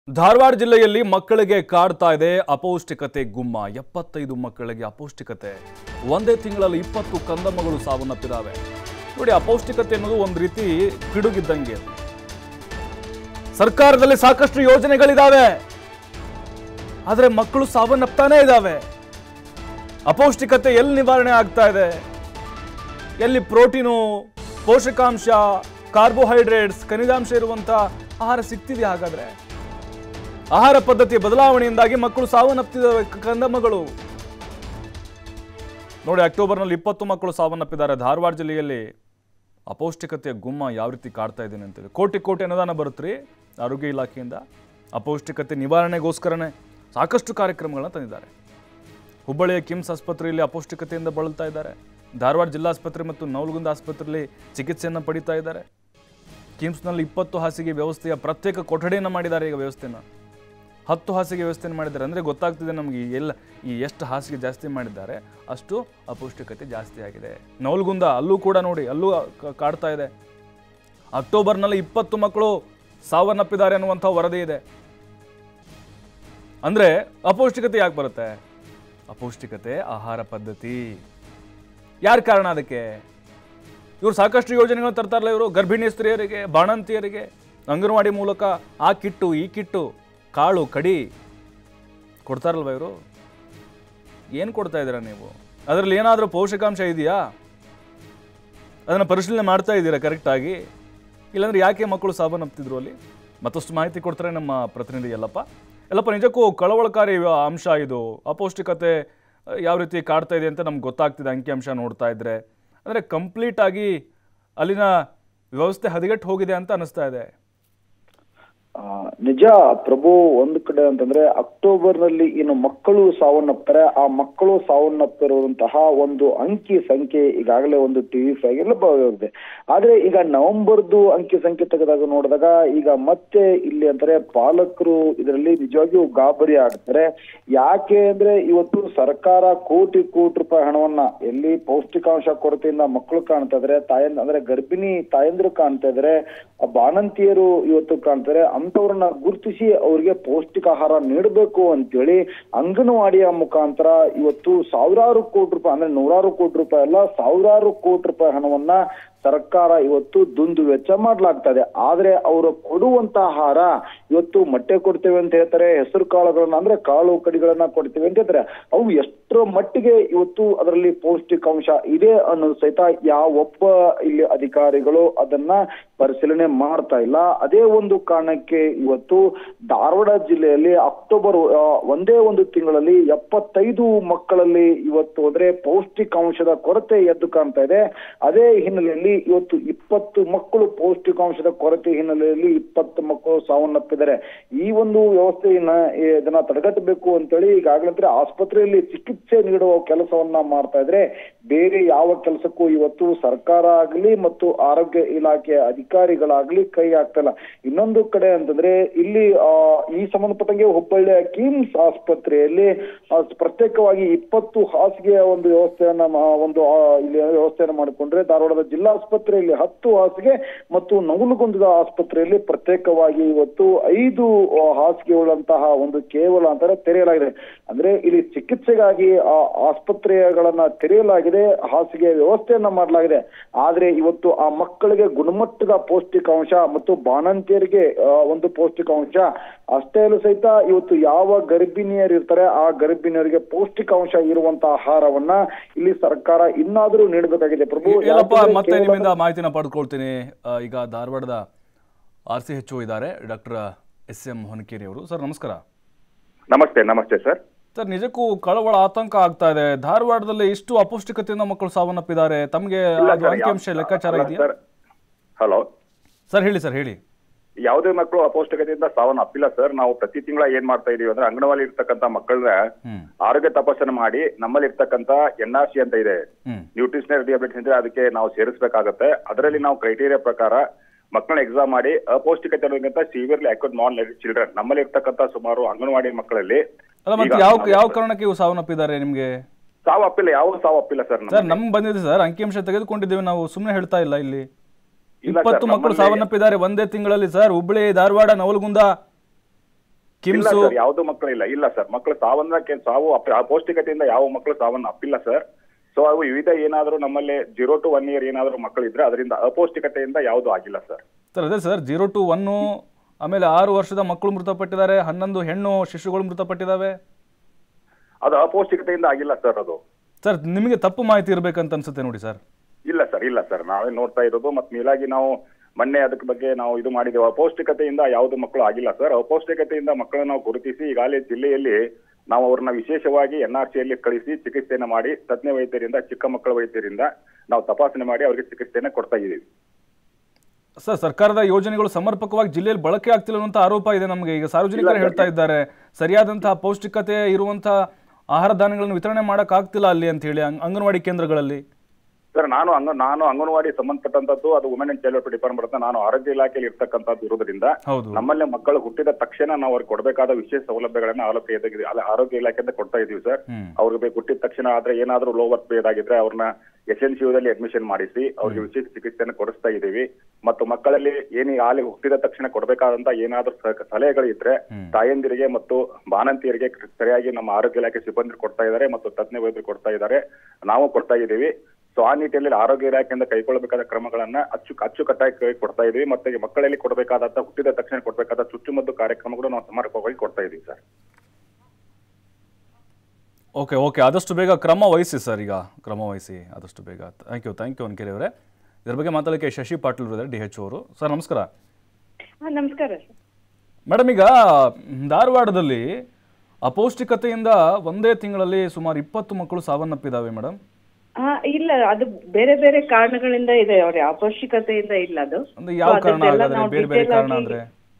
ಧಾರವಾಡ ಜಿಲ್ಲೆಯಲ್ಲಿ ಮಕ್ಕಳಿಗೆ ಕಾಡ್ತಾ ಇದೆ ಅಪೌಷ್ಟಿಕತೆ ಗುಮ್ಮ ಎಪ್ಪತ್ತೈದು ಮಕ್ಕಳಿಗೆ ಅಪೌಷ್ಟಿಕತೆ ಒಂದೇ ತಿಂಗಳಲ್ಲಿ ಇಪ್ಪತ್ತು ಕಂದಮ್ಮಗಳು ಸಾವನ್ನಪ್ಪಿದಾವೆ ನೋಡಿ ಅಪೌಷ್ಟಿಕತೆ ಅನ್ನೋದು ಒಂದು ರೀತಿ ಪಿಡುಗಿದ್ದಂಗೆ ಅದು. ಸರ್ಕಾರದಲ್ಲಿ ಸಾಕಷ್ಟು ಯೋಜನೆಗಳಿದಾವೆ ಆದರೆ ಮಕ್ಕಳು ಸಾವನ್ನಪ್ತಾನೇ ಇದ್ದಾವೆ ಅಪೌಷ್ಟಿಕತೆ ಎಲ್ಲಿ ನಿವಾರಣೆ ಆಗ್ತಾ ಇದೆ ಎಲ್ಲಿ ಪ್ರೋಟೀನು ಪೋಷಕಾಂಶ ಕಾರ್ಬೋಹೈಡ್ರೇಟ್ಸ್ ಖನಿಜಾಂಶ ಇರುವಂತ ಆಹಾರ ಸಿಗ್ತಿದೆ ಹಾಗಾದ್ರೆ ಆಹಾರ ಪದ್ಧತಿಯ ಬದಲಾವಣೆಯಿಂದಾಗಿ ಮಕ್ಕಳು ಸಾವನ್ನಪ್ಪಿದ್ದಾವೆ ಕ- ಕಂದಮ್ಮಗಳು ನೋಡಿ ಅಕ್ಟೋಬರ್ನಲ್ಲಿ ಇಪ್ಪತ್ತು ಮಕ್ಕಳು ಸಾವನ್ನಪ್ಪಿದ್ದಾರೆ ಧಾರವಾಡ ಜಿಲ್ಲೆಯಲ್ಲಿ ಅಪೌಷ್ಟಿಕತೆಯ ಗುಮ್ಮ ಯಾವ ರೀತಿ ಕಾಡ್ತಾ ಇದ್ದೇನೆ ಅಂತೇಳಿ ಕೋಟಿ ಕೋಟಿ ಅನುದಾನ ಬರುತ್ತ್ರಿ ಆರೋಗ್ಯ ಇಲಾಖೆಯಿಂದ ಅಪೌಷ್ಟಿಕತೆ ನಿವಾರಣೆಗೋಸ್ಕರನೇ ಸಾಕಷ್ಟು ಕಾರ್ಯಕ್ರಮಗಳನ್ನ ತಂದಿದ್ದಾರೆ ಹುಬ್ಬಳ್ಳಿಯ ಕಿಮ್ಸ್ ಆಸ್ಪತ್ರೆಯಲ್ಲಿ ಅಪೌಷ್ಟಿಕತೆಯಿಂದ ಬಳಲ್ತಾ ಇದ್ದಾರೆ ಧಾರವಾಡ ಜಿಲ್ಲಾಸ್ಪತ್ರೆ ಮತ್ತು ನವಲಗುಂದ ಆಸ್ಪತ್ರೆಯಲ್ಲಿ ಚಿಕಿತ್ಸೆಯನ್ನು ಪಡಿತಾ ಇದ್ದಾರೆ ಕಿಮ್ಸ್ನಲ್ಲಿ ಇಪ್ಪತ್ತು ಹಾಸಿಗೆ ವ್ಯವಸ್ಥೆಯ ಪ್ರತ್ಯೇಕ ಕೊಠಡಿಯನ್ನು ಮಾಡಿದ್ದಾರೆ ಈಗ ವ್ಯವಸ್ಥೆನ ಹತ್ತು ಹಾಸಿಗೆ ವ್ಯವಸ್ಥೆಯನ್ನು ಮಾಡಿದ್ದಾರೆ ಅಂದರೆ ಗೊತ್ತಾಗ್ತಿದೆ ನಮಗೆ ಈ ಎಲ್ಲ ಈ ಎಷ್ಟು ಹಾಸಿಗೆ ಜಾಸ್ತಿ ಮಾಡಿದ್ದಾರೆ ಅಷ್ಟು ಅಪೌಷ್ಟಿಕತೆ ಜಾಸ್ತಿ ಆಗಿದೆ ನವಲಗುಂದ ಅಲ್ಲೂ ಕೂಡ ನೋಡಿ ಅಲ್ಲೂ ಕ- ಕಾಡ್ತಾ ಇದೆ ಅಕ್ಟೋಬರ್ನಲ್ಲಿ ಇಪ್ಪತ್ತು ಮಕ್ಕಳು ಸಾವನ್ನಪ್ಪಿದ್ದಾರೆ ಅನ್ನುವಂಥ ವರದಿ ಇದೆ ಅಂದರೆ ಅಪೌಷ್ಟಿಕತೆ ಯಾಕೆ ಬರುತ್ತೆ ಅಪೌಷ್ಟಿಕತೆ ಆಹಾರ ಪದ್ಧತಿ ಯಾರು ಕಾರಣ ಅದಕ್ಕೆ ಇವರು ಸಾಕಷ್ಟು ಯೋಜನೆಗಳು ತರ್ತಾರಲ್ಲ ಇವರು ಗರ್ಭಿಣಿ ಸ್ತ್ರೀಯರಿಗೆ ಬಾಣಂತಿಯರಿಗೆ ಅಂಗನವಾಡಿ ಮೂಲಕ ಆ ಕಿಟ್ಟು ಈ ಕಿಟ್ಟು ಕಾಳು ಕಡಿ ಕೊಡ್ತಾರಲ್ವ ಇವರು ಏನು ಕೊಡ್ತಾ ಇದ್ದೀರಾ ನೀವು ಅದರಲ್ಲಿ ಏನಾದರೂ ಪೋಷಕಾಂಶ ಇದೆಯಾ ಅದನ್ನು ಪರಿಶೀಲನೆ ಮಾಡ್ತಾ ಇದ್ದೀರಾ ಕರೆಕ್ಟಾಗಿ ಇಲ್ಲಾಂದ್ರೆ ಯಾಕೆ ಮಕ್ಕಳು ಸಾವನ್ನಪ್ತಿದ್ರು ಅಲ್ಲಿ ಮತ್ತಷ್ಟು ಮಾಹಿತಿ ಕೊಡ್ತಾರೆ ನಮ್ಮ ಪ್ರತಿನಿಧಿ ಯಲ್ಲಪ್ಪ ಯಲ್ಲಪ್ಪ ನಿಜಕ್ಕೂ ಕಳವಳಕಾರಿ ಅಂಶ ಇದು ಅಪೌಷ್ಟಿಕತೆ ಅಹ್, ಯಾವ ರೀತಿ ಕಾಡ್ತಾ ಇದೆ ಅಂತ ನಮ್ಗೆ ಗೊತ್ತಾಗ್ತಿದೆ ಅಂಕಿಅಂಶ ನೋಡ್ತಾ ಇದ್ರೆ ಅಂದರೆ ಕಂಪ್ಲೀಟ್ ಆಗಿ ಅಲ್ಲಿನ ವ್ಯವಸ್ಥೆ ಹದಗೆಟ್ಟು ಹೋಗಿದೆ ಅಂತ ಅನಿಸ್ತಾ ಇದೆ ಆ, ನಿಜ ಪ್ರಭು ಒಂದು ಕಡೆ ಅಂತಂದ್ರೆ ಅಕ್ಟೋಬರ್ ನಲ್ಲಿ ಏನು ಮಕ್ಕಳು ಸಾವನ್ನಪ್ತಾರೆ ಆ ಮಕ್ಕಳು ಸಾವನ್ನಪ್ಪಿರುವಂತಹ ಒಂದು ಅಂಕಿ ಸಂಖ್ಯೆ ಈಗಾಗಲೇ ಒಂದು ಟಿವಿ ಫೈವ್ ಲಭ್ಯವಾಗಿದೆ ಆದ್ರೆ ಈಗ ನವೆಂಬರ್ದು ಅಂಕಿ ಸಂಖ್ಯೆ ತೆಗೆದಾಗ ನೋಡಿದಾಗ ಈಗ ಮತ್ತೆ ಇಲ್ಲಿ ಅಂತಾರೆ ಪಾಲಕರು ಇದರಲ್ಲಿ ನಿಜವಾಗಿಯೂ ಗಾಬರಿ ಆಗ್ತಾರೆ ಯಾಕೆ ಅಂದ್ರೆ ಇವತ್ತು ಸರ್ಕಾರ ಕೋಟಿ ಕೋಟಿ ರೂಪಾಯಿ ಹಣವನ್ನ ಎಲ್ಲಿ ಪೌಷ್ಟಿಕಾಂಶ ಕೊರತೆಯಿಂದ ಮಕ್ಕಳು ಕಾಣ್ತಾ ಇದಾರೆ ತಾಯಂದ್ ಅಂದ್ರೆ ಗರ್ಭಿಣಿ ತಾಯಂದ್ರು ಕಾಣ್ತಾ ಇದಾರೆ ಆ ಬಾಣಂತಿಯರು ಇವತ್ತು ಕಾಣ್ತಾರೆ ಅಂತವ್ರನ್ನ ಗುರುತಿಸಿ ಅವ್ರಿಗೆ ಪೌಷ್ಟಿಕಾಹಾರ ನೀಡಬೇಕು ಅಂತೇಳಿ ಅಂಗನವಾಡಿಯ ಮುಖಾಂತರ ಇವತ್ತು ಸಾವಿರಾರು ಕೋಟಿ ರೂಪಾಯಿ ಅಂದ್ರೆ ನೂರಾರು ಕೋಟಿ ರೂಪಾಯಿ ಅಲ್ಲ ಸಾವಿರಾರು ಕೋಟಿ ರೂಪಾಯಿ ಹಣವನ್ನ ಸರ್ಕಾರ ಇವತ್ತು ದುಂದು ವೆಚ್ಚ ಮಾಡ್ಲಾಗ್ತಾ ಇದೆ ಆದ್ರೆ ಅವರು ಕೊಡುವಂತ ಆಹಾರ ಇವತ್ತು ಮೊಟ್ಟೆ ಕೊಡ್ತೇವೆ ಅಂತ ಹೇಳ್ತಾರೆ ಹೆಸರು ಕಾಳುಗಳನ್ನ ಅಂದ್ರೆ ಕಾಳು ಕಡಿಗಳನ್ನ ಕೊಡ್ತೇವೆ ಅಂತ ಹೇಳ್ತಾರೆ ಅವು ಎಷ್ಟರ ಮಟ್ಟಿಗೆ ಇವತ್ತು ಅದರಲ್ಲಿ ಪೌಷ್ಟಿಕಾಂಶ ಇದೆ ಅನ್ನೋದು ಸಹಿತ ಯಾವೊಬ್ಬ ಇಲ್ಲಿ ಅಧಿಕಾರಿಗಳು ಅದನ್ನ ಪರಿಶೀಲನೆ ಮಾಡ್ತಾ ಇಲ್ಲ ಅದೇ ಒಂದು ಕಾರಣಕ್ಕೆ ಇವತ್ತು ಧಾರವಾಡ ಜಿಲ್ಲೆಯಲ್ಲಿ ಅಕ್ಟೋಬರ್ ಆ, ಒಂದೇ ಒಂದು ತಿಂಗಳಲ್ಲಿ ಎಪ್ಪತ್ತೈದು ಮಕ್ಕಳಲ್ಲಿ ಇವತ್ತು ಅಂದ್ರೆ ಪೌಷ್ಟಿಕಾಂಶದ ಕೊರತೆ ಎದ್ದು ಕಾಣ್ತಾ ಇದೆ ಅದೇ ಹಿನ್ನೆಲೆಯಲ್ಲಿ ಇವತ್ತು ಇಪ್ಪತ್ತು ಮಕ್ಕಳು ಪೌಷ್ಟಿಕಾಂಶದ ಕೊರತೆ ಹಿನ್ನೆಲೆಯಲ್ಲಿ ಇಪ್ಪತ್ತು ಮಕ್ಕಳು ಸಾವನ್ನಪ್ಪಿದ್ದಾರೆ ಈ ಒಂದು ವ್ಯವಸ್ಥೆಯನ್ನ ಏ, ಇದನ್ನ ತಡೆಗಟ್ಟಬೇಕು ಅಂತೇಳಿ ಈಗಾಗಲೇ ಆಸ್ಪತ್ರೆಯಲ್ಲಿ ಚಿಕಿತ್ಸೆ ನೀಡುವ ಕೆಲಸವನ್ನ ಮಾಡ್ತಾ ಇದ್ರೆ ಬೇರೆ ಯಾವ ಕೆಲಸಕ್ಕೂ ಇವತ್ತು ಸರ್ಕಾರ ಆಗಲಿ ಮತ್ತು ಆರೋಗ್ಯ ಇಲಾಖೆ ಅಧಿಕಾರಿಗಳಾಗ್ಲಿ ಕೈ ಹಾಕ್ತಲ್ಲ ಇನ್ನೊಂದು ಕಡೆ ಅಂತಂದ್ರೆ ಇಲ್ಲಿ ಆ, ಈ ಸಂಬಂಧಪಟ್ಟಂಗೆ ಹುಬ್ಬಳ್ಳಿಯ ಕಿಮ್ಸ್ ಆಸ್ಪತ್ರೆಯಲ್ಲಿ ಆ, ಪ್ರತ್ಯೇಕವಾಗಿ ಇಪ್ಪತ್ತು ಹಾಸಿಗೆಯ ಒಂದು ವ್ಯವಸ್ಥೆಯನ್ನ ಮಾ- ಒಂದು ಆ, ಇಲ್ಲಿ ವ್ಯವಸ್ಥೆಯನ್ನ ಮಾಡಿಕೊಂಡ್ರೆ ಧಾರವಾಡದ ಜಿಲ್ಲಾಸ್ಪತ್ರೆಯಲ್ಲಿ ಹತ್ತು ಹಾಸಿಗೆ ಮತ್ತು ನವಲಗುಂದದ ಆಸ್ಪತ್ರೆಯಲ್ಲಿ ಪ್ರತ್ಯೇಕವಾಗಿ ಇವತ್ತು ಐದು ಆ, ಹಾಸಿಗೆಗಳಂತಹ ಒಂದು ಕೇವಲ ಅಂತಾರೆ ತೆರೆಯಲಾಗಿದೆ ಅಂದ್ರೆ ಇಲ್ಲಿ ಚಿಕಿತ್ಸೆಗಾಗಿ ಆ ಆಸ್ಪತ್ರೆಗಳನ್ನ ತೆರೆಯಲಾಗಿದೆ ಹಾಸಿಗೆ ವ್ಯವಸ್ಥೆಯನ್ನ ಮಾಡಲಾಗಿದೆ ಆದ್ರೆ ಇವತ್ತು ಆ ಮಕ್ಕಳಿಗೆ ಗುಣಮಟ್ಟದ ಪೌಷ್ಟಿಕಾಂಶ ಮತ್ತು ಬಾಣಂತಿಯರಿಗೆ ಆ, ಒಂದು ಪೌಷ್ಟಿಕಾಂಶ ಅಷ್ಟೇ ಅಲ್ಲೂ ಸಹಿತ ಇವತ್ತು ಯಾವ ಗರ್ಭಿಣಿಯರು ಇರ್ತಾರೆ ಆ ಗರ್ಭಿಣಿಯರಿಗೆ ಪೌಷ್ಟಿಕಾಂಶ ಇರುವಂತಹ ಆಹಾರವನ್ನ ಇಲ್ಲಿ ಸರ್ಕಾರ ಇನ್ನಾದ್ರೂ ನೀಡಬೇಕಾಗಿದೆ ಪ್ರಭು ಯಲ್ಲಪ್ಪ ಯಾಕಂದ್ರೆ ಮತ್ತೆ ಕೇವಲ- ನಿಮ್ಮಿಂದ ಮಾಹಿತಿನ ಪಡೆದುಕೊಳ್ತೀನಿ ಆ, ಈಗ ಧಾರವಾಡದ ಆರ್ ಸಿ ಎಚ್ ಇದ್ದಾರೆ ಡಾಕ್ಟರ್ ಎಸ್ ಎಂ ಹೊನಕೇರಿ ಅವರು ಸರ್ ನಮಸ್ಕಾರ ನಮಸ್ತೆ ನಮಸ್ತೆ ಸರ್ ಸರ್ ನಿಜಕ್ಕೂ ಕಳವಳ ಆತಂಕ ಆಗ್ತಾ ಇದೆ ಧಾರವಾಡದಲ್ಲಿ ಇಷ್ಟು ಅಪೌಷ್ಟಿಕತೆಯಿಂದ ಮಕ್ಕಳು ಸಾವನ್ನಪ್ಪಿದ್ದಾರೆ ತಮಗೆ ಇಲ್ಲ ಅದು ಸರ್, ಅಂಕಿಅಂಶ ಯಾವ- ಲೆಕ್ಕಾಚಾರ ಅಲ್ಲ ಇದೆಯಾ ಸರ್ ಹಲೋ ಸರ್ ಹೇಳಿ ಸರ್ ಹೇಳಿ ಯಾವುದೇ ಮಕ್ಕಳು ಅಪೌಷ್ಟಿಕತೆಯಿಂದ ಸಾವನ್ನ ಅಪ್ಪಿಲ್ಲ ಸರ್ ನಾವು ಪ್ರತಿ ತಿಂಗಳ ಏನ್ ಮಾಡ್ತಾ ಇದೀವಿ ಅಂದ್ರೆ ಅಂಗನವಾಡಿ ಇರ್ತಕ್ಕಂಥ ಮಕ್ಕಳನ್ನ ಹ್ಮ್ ಆರೋಗ್ಯ ತಪಾಸಣೆ ಮಾಡಿ ನಮ್ಮಲ್ಲಿ ಇರ್ತಕ್ಕಂಥ ಎನ್ ಆರ್ ಸಿ ಅಂತ ಇದೆ ಹ್ಮ್ ನ್ಯೂಟ್ರಿಷನಲ್ ಡಿಯಾಬಿಟಿಸ್ ಅಂದ್ರೆ ಅದಕ್ಕೆ ನಾವು ಸೇರಿಸಬೇಕಾಗತ್ತೆ ಅದರಲ್ಲಿ ನಾವು ಕ್ರೈಟೀರಿಯಾ ಪ್ರಕಾರ ಮಕ್ಕಳನ್ನ ಎಕ್ಸಾಮ್ ಮಾಡಿ ಅಪೌಷ್ಟಿಕತೆ ಅನ್ನೋದಕ್ಕಿಂತ ಸಿವಿಯರ್ಲಿ ಅಕ್ಯೂಟ್ ನಾನ್ ಚಿಲ್ಡ್ರನ್ ನಮ್ಮಲ್ಲಿ ಇರ್ತಕ್ಕಂಥ ಸುಮಾರು ಅಂಗನವಾಡಿ ಮಕ್ಕಳಲ್ಲಿ ಅಲ್ಲ ಮತ್ತೆ ಈಗ ಯಾವ ನಾವು- ಯಾವ ಕಾರಣಕ್ಕೆ ಇವು ಸಾವನ್ನಪ್ಪಿದ್ದಾರೆ ನಿಮ್ಗೆ ಸಾವು ಅಪ್ಪಿಲ್ಲ ಯಾವ ಸಾವು ಅಪ್ಪಿಲ್ಲ ಸರ್ ಸರ್ ನಮ್ಗೆ ಬಂದಿದೆ ಸರ್ ಅಂಕಿಅಂಶ ತೆಗೆದುಕೊಂಡಿದ್ದೇವೆ ನಾವು ಸುಮ್ಮನೆ ಹೇಳ್ತಾ ಇಲ್ಲ ಇಲ್ಲಿ ಇಲ್ಲ ಸರ್, ಇಪ್ಪತ್ತು ಮಕ್ಕಳು ನಮ್ಮಲ್ಲಿ- ಸಾವನ್ನಪ್ಪಿದ್ದಾರೆ ಒಂದೇ ತಿಂಗಳಲ್ಲಿ ಸರ್ ಹುಬ್ಬಳ್ಳಿ ಧಾರವಾಡ ನವಲಗುಂದ ಇಲ್ಲ ಕಿಮ್ಸು ಸರ್ ಯಾವ್ದು ಮಕ್ಕಳು ಇಲ್ಲ ಇಲ್ಲ ಸರ್ ಮಕ್ಕಳು ಸಾವನ್ನ ಕೆ- ಸಾವು ಅಪ್- ಅಪೌಷ್ಟಿಕತೆಯಿಂದ ಯಾವ ಮಕ್ಕಳು ಸಾವನ್ನ ಅಪ್ಪಿಲ್ಲ ಸರ್ ಸೊ ಅವು ವಿವಿಧ ಏನಾದರೂ ನಮ್ಮಲ್ಲಿ ಜೀರೋ ಟು ಒನ್ ಇಯರ್ ಏನಾದರೂ ಮಕ್ಕಳು ಇದ್ರೆ ಅದರಿಂದ ಅಪೌಷ್ಟಿಕತೆಯಿಂದ ಯಾವುದು ಆಗಿಲ್ಲ ಸರ್ ಸರ್ ಅದೇ ಸರ್ ಜೀರೋ ಟು ಒನ್ನು ಆಮೇಲೆ ಆರು ವರ್ಷದ ಮಕ್ಕಳು ಮೃತಪಟ್ಟಿದ್ದಾರೆ ಹನ್ನೊಂದು ಹೆಣ್ಣು ಶಿಶುಗಳು ಮೃತಪಟ್ಟಿದ್ದಾವೆ ಅದು ಅಪೌಷ್ಟಿಕತೆಯಿಂದ ಆಗಿಲ್ಲ ಸರ್ ಅದು ಸರ್ ನಿಮಗೆ ತಪ್ಪು ಮಾಹಿತಿ ಇರಬೇಕಂತ ಅನ್ಸುತ್ತೆ ನೋಡಿ ಸರ್ ಇಲ್ಲ ಸರ್ ಇಲ್ಲ ಸರ್ ನಾವೇ ನೋಡ್ತಾ ಇರೋದು ಮತ್ತೆ ಮೇಲಾಗಿ ನಾವು ಮೊನ್ನೆ ಅದಕ್ಕೆ ಬಗ್ಗೆ ನಾವು ಇದು ಮಾಡಿದ್ದೇವೆ ಅಪೌಷ್ಟಿಕತೆಯಿಂದ ಯಾವುದು ಮಕ್ಕಳು ಆಗಿಲ್ಲ ಸರ್ ಅಪೌಷ್ಟಿಕತೆಯಿಂದ ಮಕ್ಕಳನ್ನ ನಾವು ಗುರುತಿಸಿ ಈಗಾಗಲೇ ಜಿಲ್ಲೆಯಲ್ಲಿ ನಾವು ಅವ್ರನ್ನ ವಿಶೇಷವಾಗಿ ಎನ್ ಆರ್ ಸಿಯಲ್ಲಿ ಕಳಿಸಿ ಚಿಕಿತ್ಸೆಯನ್ನು ಮಾಡಿ ತಜ್ಞ ವೈದ್ಯರಿಂದ ಚಿಕ್ಕ ಮಕ್ಕಳ ವೈದ್ಯರಿಂದ ನಾವು ತಪಾಸಣೆ ಮಾಡಿ ಅವರಿಗೆ ಚಿಕಿತ್ಸೆಯನ್ನು ಕೊಡ್ತಾ ಇದ್ದೀವಿ ಸರ್ ಸರ್ಕಾರದ ಯೋಜನೆಗಳು ಸಮರ್ಪಕವಾಗಿ ಜಿಲ್ಲೆಯಲ್ಲಿ ಬಳಕೆ ಆಗ್ತಿಲ್ಲ ಅನ್ನುವಂಥ ಆರೋಪ ಇದೆ ನಮಗೆ ಈಗ ಸಾರ್ವಜನಿಕರು ಇಲ್ಲ, ಹೇಳ್ತಾ ಇದ್ದಾರೆ ಸರಿಯಾದಂತಹ ಪೌಷ್ಟಿಕತೆ ಇರುವಂತಹ ಆಹಾರ ಧಾನ್ಯಗಳನ್ನು ವಿತರಣೆ ಮಾಡಕ್ ಆಗ್ತಿಲ್ಲ ಅಲ್ಲಿ ಅಂತ ಹೇಳಿ ಅಂಗ್- ಅಂಗನವಾಡಿ ಕೇಂದ್ರಗಳಲ್ಲಿ ಸರ್ ನಾನು ಅಂಗ ನಾನು ಅಂಗನವಾಡಿ ಸಂಬಂಧಪಟ್ಟಂತದ್ದು ಅದು women and child welfare department ನಾನು ಆರೋಗ್ಯ ಇಲಾಖೆಯಲ್ಲಿ ಇರ್ತಕ್ಕಂಥದ್ದು ಇರೋದ್ರಿಂದ ಹೌದು ನಮ್ಮಲ್ಲಿ ಮಕ್ಕಳು ಹುಟ್ಟಿದ ತಕ್ಷಣ ನಾವು ಅವ್ರಿಗೆ ಕೊಡಬೇಕಾದ ವಿಶೇಷ ಸೌಲಭ್ಯಗಳನ್ನ ಆರೋಗ್ಯ ಇಲಾಖೆ- ಅಲ್ಲ, ಆರೋಗ್ಯ ಇಲಾಖೆಯಿಂದ ಕೊಡ್ತಾ ಇದೀವಿ ಸರ್ ಹ್ಮ್ ಅವ್ರಿಗೆ ಬೇಕು ಹುಟ್ಟಿದ ತಕ್ಷಣ ಆದ್ರೆ ಏನಾದ್ರೂ ಲೋ ವರ್ಕ್ ಪೀರಿಯಡ್ ಆಗಿದ್ರೆ ಅವ್ರನ್ನ ಎಸ್ ಎನ್ ದಲ್ಲಿ ಅಡ್ಮಿಷನ್ ಮಾಡಿಸಿ ಅವ್ರಿಗೆ ವಿಶೇಷ ಚಿಕಿತ್ಸೆಯನ್ನು ಕೊಡಿಸ್ತಾ ಇದೀವಿ ಮತ್ತು ಮಕ್ಕಳಲ್ಲಿ ಏನಿ ಹಾಲಿ ಹುಟ್ಟಿದ ತಕ್ಷಣ ಕೊಡಬೇಕಾದಂತ ಏನಾದ್ರೂ ಸ- ಸಲಹೆಗಳು ಇದ್ರೆ ಹ್ಮ್. ತಾಯಂದಿರಿಗೆ ಮತ್ತು ಬಾಣಂತಿಯರಿಗೆ ಸರಿಯಾಗಿ ನಮ್ಮ ಆರೋಗ್ಯ ಇಲಾಖೆ ಸಿಬ್ಬಂದಿ ಕೊಡ್ತಾ ಇದ್ದಾರೆ ಮತ್ತು ತಜ್ಞ ವೈದ್ಯರು ಕೊಡ್ತಾ ಇದ್ದಾರೆ ನಾವು ಕೊಡ್ತಾ ಇದ್ದೀವಿ ಸೊ ಆ ನಿಟ್ಟಿನಲ್ಲಿ ಆರೋಗ್ಯ ಇಲಾಖೆಯಿಂದ ಕೈಗೊಳ್ಳಬೇಕಾದ ಕ್ರಮಗಳನ್ನ ಅಚ್ಚು ಅಚ್ಚುಕಟ್ಟಾಗಿ ಕೈ ಕೊಡ್ತಾ ಇದೀವಿ ಮತ್ತೆ ಈ ಮಕ್ಕಳಲ್ಲಿ ಕೊಡಬೇಕಾದಂತ ಹುಟ್ಟಿದ ತಕ್ಷಣ ಕೊಡಬೇಕಾದ ಚುಚ್ಚುಮದ್ದು ಕಾರ್ಯಕ್ರಮಗಳು ನಾವು ಸಮರ್ಪಕವಾಗಿ ಕೊಡ್ತಾ ಇದೀವಿ ಸರ್ ಓಕೆ ಓಕೆ ಆದಷ್ಟು ಬೇಗ ಕ್ರಮ ವಹಿಸಿ ಸರ್ ಈಗ ಕ್ರಮ ವಹಿಸಿ ಆದಷ್ಟು ಬೇಗ thank you thank you Ankere ಅವರೇ ಇದ್ರ ಬಗ್ಗೆ ಮಾತಾಡೋಕ್ಕೆ ಶಶಿ ಪಾಟೀಲ್ ಇದ್ದಾರೆ ಡಿ ಎಚ್ ಅವರು ಸರ್ ನಮಸ್ಕಾರ ಹಾ ನಮಸ್ಕಾರ ಸರ್ ಮೇಡಮ್ ಈಗ ಧಾರವಾಡದಲ್ಲಿ ಅಪೌಷ್ಟಿಕತೆಯಿಂದ ಒಂದೇ ತಿಂಗಳಲ್ಲಿ ಸುಮಾರು ಇಪ್ಪತ್ತು ಮಕ್ಕಳು ಸಾವನ್ನಪ್ಪಿದ್ದಾವೆ ಮೇಡಮ್ ಹಾ ಇಲ್ಲ ಅದು ಬೇರೆ ಬೇರೆ ಕಾರಣಗಳಿಂದ ಇದೆ ಅವ್ರ ಅಪೌಷ್ಟಿಕತೆಯಿಂದ ಇಲ್ಲ ಅದು ಅಂದ್ರೆ ಯಾವ So ಕಾರಣ ಅದನ್ನೆಲ್ಲ ಹಾಗಾದ್ರೆ ನಾವು ಬೇರೆ ಬೇರೆ detail ಕಾರಣ ಆಗಿ, ಅಂದ್ರೆ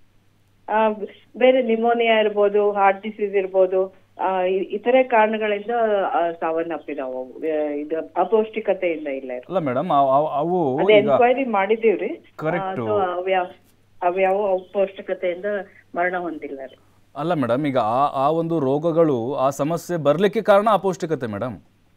ಆ, ಬೇರೆ ನಿಮೋನಿಯಾ ಇರ್ಬೋದು ಹಾರ್ಟ್ ಡಿಸೀಸ್ ಇರ್ಬೋದು ಆ, ಇ- ಇತರೆ ಕಾರಣಗಳಿಂದ ಆ, ಸಾವನ್ನಪ್ಪಿದಾವು ಅವು. ಆ, ಇದು ಅಪೌಷ್ಟಿಕತೆಯಿಂದ ಇಲ್ಲ ಇದು. ಅಲ್ಲ ಮೇಡಮ್ ಅವು ಅದೇ ಈಗ ಎನ್ಕ್ವೈರಿ ಮಾಡಿದೀವ್ರಿ Correct. ಸೊ ಅವ್ಯಾವ ಅವ್ಯಾವ ಅಪೌಷ್ಟಿಕತೆಯಿಂದ ಮರಣ ಹೊಂದಿಲ್ಲ ರೀ ಅಲ್ಲ ಮೇಡಮ್ ಈಗ ಆ ಆ ಒಂದು ರೋಗಗಳು ಆ ಸಮಸ್ಯೆ ಬರ್ಲಿಕ್ಕೆ ಕಾರಣ ಅಪೌಷ್ಟಿಕತೆ ಮೇಡಮ್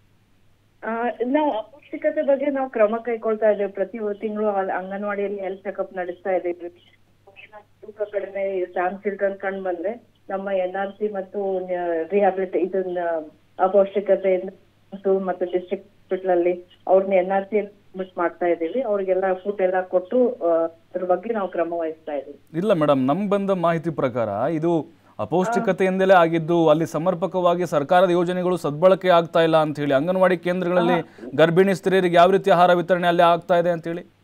ಆ, ನಾವು ಅಪೌಷ್ಟಿಕತೆ ಬಗ್ಗೆ ನಾವು ಕ್ರಮ ಕೈಗೊಳ್ತಾ ಇದ್ದೇವೆ ಪ್ರತಿ ತಿಂಗಳು ಅಂಗನವಾಡಿಯಲ್ಲಿ ಹೆಲ್ತ್ ಚೆಕಪ್ ನಡೆಸ್ತಾ ಇದ್ದೀವಿ ಏನಾದ್ರು ತೂಕ ಕಡಿಮೆ ಸ್ಯಾಮ್ ಚಿಲ್ಡ್ರನ್ ಕಂಡು ಬಂದ್ರೆ ನಮ್ಮ ಎನ್ ಆರ್ ಸಿ ಮತ್ತು ರಿಹಾಬಿಲಿಟ ಇದನ್ನ ಅಪೌಷ್ಟಿಕತೆಯಿಂದ ಮತ್ತು- ಮತ್ತು ಡಿಸ್ಟ್ರಿಕ್ಟ್ ಹಾಸ್ಪಿಟಲ್ ಅಲ್ಲಿ ಅವ್ರನ್ನ ಎನ್ ಆರ್ ಸಿ ಅಡ್ಮಿಟ್ ಮಾಡ್ತಾ ಇದ್ದೀವಿ ಅವ್ರಿಗೆಲ್ಲ ಫುಡ್ ಎಲ್ಲ ಕೊಟ್ಟು ಆ, ಅದ್ರ ಬಗ್ಗೆ ನಾವು ಕ್ರಮ ವಹಿಸ್ತಾ ಇದ್ದೀವಿ ಇಲ್ಲ ಮೇಡಮ್ ನಮ್ಗೆ ಬಂದ ಮಾಹಿತಿ ಪ್ರಕಾರ ಇದು ಅಪೌಷ್ಟಿಕತೆಯಿಂದಲೇ ಆಗಿದ್ದು ಅಲ್ಲಿ ಸಮರ್ಪಕವಾಗಿ ಸರ್ಕಾರದ ಯೋಜನೆಗಳು ಸದ್ಬಳಕೆ ಆಗ್ತಾ ಇಲ್ಲ ಅಂತ ಹೇಳಿ ಅಂಗನವಾಡಿ ಕೇಂದ್ರಗಳಲ್ಲಿ ಗರ್ಭಿಣಿ ಸ್ತ್ರೀಯರಿಗೆ ಯಾವ ರೀತಿ ಆಹಾರ ವಿತರಣೆ ಅಲ್ಲಿ ಆಗ್ತಾ ಇದೆ ಅಂತ ಹೇಳಿ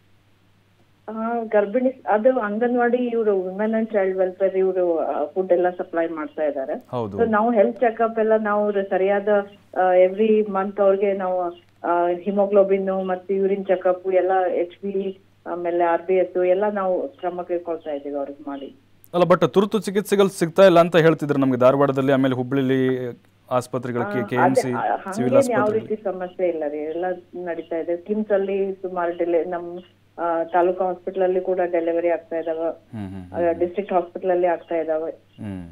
ಆ, ಗರ್ಭಿಣಿ ಅದು ಅಂಗನವಾಡಿ ಇವರು ವುಮೆನ್ ಅಂಡ್ ಚೈಲ್ಡ್ ವೆಲ್ಫೇರ್ ಇವರು ಫುಡ್ ಎಲ್ಲ ಸಪ್ಲೈ ಮಾಡ್ತಾ ಇದ್ದಾರೆ ಹೌದು ಸೊ ನಾವು ಹೆಲ್ತ್ ಚೆಕಪ್ ಎಲ್ಲ ನಾವು ಸರಿಯಾದ ಎವ್ರಿ ಮಂತ್ ಅವ್ರಿಗೆ ನಾವು ಹಿಮೋಗ್ಲೋಬಿನ್ ಮತ್ತೆ ಯೂರಿನ್ ಚೆಕಪ್ ಎಲ್ಲ ಎಚ್ ಬಿ ಆಮೇಲೆ ಆರ್ ಬಿ ಎಸ್ ಎಲ್ಲ ನಾವು ಕ್ರಮ ಕೈಗೊಳ್ತಾ ಇದೀವಿ ಅವ್ರಿಗೆ ಮಾಡಿ ಅಲ್ಲ ಬಟ್ ತುರ್ತು ಚಿಕಿತ್ಸೆಗಳು ಸಿಗ್ತಾ ಇಲ್ಲ ಅಂತ ಹೇಳ್ತಿದ್ರು ನಮಗೆ ಧಾರವಾಡದಲ್ಲಿ ಆಮೇಲೆ ಹುಬ್ಳಿಲಿ ಆಸ್ಪತ್ರೆಗಳ ಕೆ ಎಂ ಸಿ ಅದೇ, ಆ, ಸಿವಿಲ್ ಹಂಗೇನ್ ಯಾವ ಆಸ್ಪತ್ರೆ ರೀತಿ ಸಮಸ್ಯೆ ಇಲ್ಲ ರೀ ಎಲ್ಲ ನಡೀತಾ ಇದೆ ಕಿಮ್ಸ್ ಅಲ್ಲಿ ಸುಮಾರು ಡೆಲಿ ನಮ್ ಆ, ತಾಲೂಕು ಹಾಸ್ಪಿಟಲ್ ಅಲ್ಲಿ ಕೂಡ ಡೆಲಿವರಿ ಆಗ್ತಾ ಇದಾವ ಹ್ಮ್ ಹ್ಮ್ ಡಿಸ್ಟ್ರಿಕ್ಟ್ ಹಾಸ್ಪಿಟಲ್ ಅಲ್ಲಿ ಆಗ್ತಾ ಇದಾವೆ ಹ್ಮ್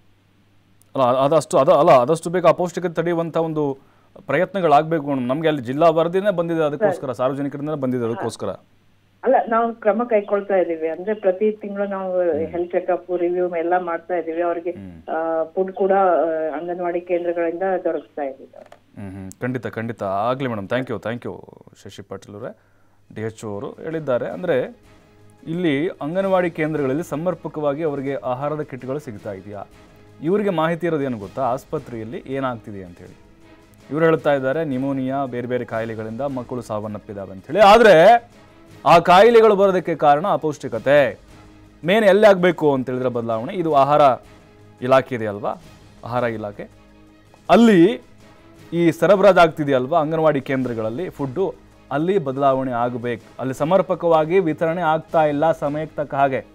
ಅಲ್ಲ ಅ- ಅದಷ್ಟು ಅದ ಅಲ್ಲ ಆದಷ್ಟು ಬೇಗ ಅಪೌಷ್ಟಿಕತೆ ತಡೆಯುವಂಥ ಒಂದು ಪ್ರಯತ್ನಗಳಾಗಬೇಕು ನಮಗೆ ಅಲ್ಲಿ ಜಿಲ್ಲಾ ವರದಿನೇ ಬಂದಿದೆ ಅದಕ್ಕೋಸ್ಕರ ಸಾರ್ವಜನಿಕರಿಂದ ಬಂದಿದೆ ಅದಕ್ಕೋಸ್ಕರ ಅಲ್ಲ ನಾವು ಕ್ರಮ ಕೈಗೊಳ್ತಾ ಇದೀವಿ ಅಂದ್ರೆ ಪ್ರತಿ ತಿಂಗಳು ನಾವು ಹೆಲ್ತ್ ಚೆಕಪ್ ರಿವ್ಯೂ ಎಲ್ಲ ಮಾಡ್ತಾ ಇದೀವಿ ಅವ್ರಿಗೆ ಫುಡ್ ಕೂಡ ಆ, ಅಂಗನವಾಡಿ ಕೇಂದ್ರಗಳಿಂದ ದೊರಕಿಸ್ತಾ ಇದೀವಿ ಹ್ಮ್ ಹ್ಮ್ ಖಂಡಿತ ಖಂಡಿತ ಆಗಲಿ madam thank you thank you Shashi Patil ಅವರೇ ಡಿ ಎಚ್ ಅವರು ಹೇಳಿದ್ದಾರೆ ಅಂದರೆ ಇಲ್ಲಿ ಅಂಗನವಾಡಿ ಕೇಂದ್ರಗಳಲ್ಲಿ ಸಮರ್ಪಕವಾಗಿ ಅವರಿಗೆ ಆಹಾರದ ಕಿಟ್ಗಳು ಸಿಗ್ತಾ ಇದೆಯಾ ಇವರಿಗೆ ಮಾಹಿತಿ ಇರೋದೇನು ಗೊತ್ತಾ ಆಸ್ಪತ್ರೆಯಲ್ಲಿ ಏನಾಗ್ತಿದೆ ಅಂತೇಳಿ ಇವರು ಹೇಳ್ತಾ ಇದ್ದಾರೆ ನಿಮೋನಿಯಾ ಬೇರೆ ಬೇರೆ ಕಾಯಿಲೆಗಳಿಂದ ಮಕ್ಕಳು ಸಾವನ್ನಪ್ಪಿದ್ದಾವೆ ಅಂಥೇಳಿ ಆದರೆ ಆ ಕಾಯಿಲೆಗಳು ಬರೋದಕ್ಕೆ ಕಾರಣ ಅಪೌಷ್ಟಿಕತೆ ಮೇನ್ ಎಲ್ಲಿ ಆಗಬೇಕು ಅಂತ ಹೇಳಿದ್ರೆ ಬದಲಾವಣೆ ಇದು ಆಹಾರ ಇಲಾಖೆ ಇದೆ ಅಲ್ವಾ ಆಹಾರ ಇಲಾಖೆ ಅಲ್ಲಿ ಈ ಸರಬರಾಜು ಆಗ್ತಿದೆಯಲ್ವಾ ಅಂಗನವಾಡಿ ಕೇಂದ್ರಗಳಲ್ಲಿ ಫುಡ್ಡು ಅಲ್ಲಿ ಬದಲಾವಣೆ ಆಗಬೇಕು ಅಲ್ಲಿ ಸಮರ್ಪಕವಾಗಿ ವಿತರಣೆ ಆಗ್ತಾ ಇಲ್ಲ ಸಮಯಕ್ಕೆ ತಕ್ಕ ಹಾಗೆ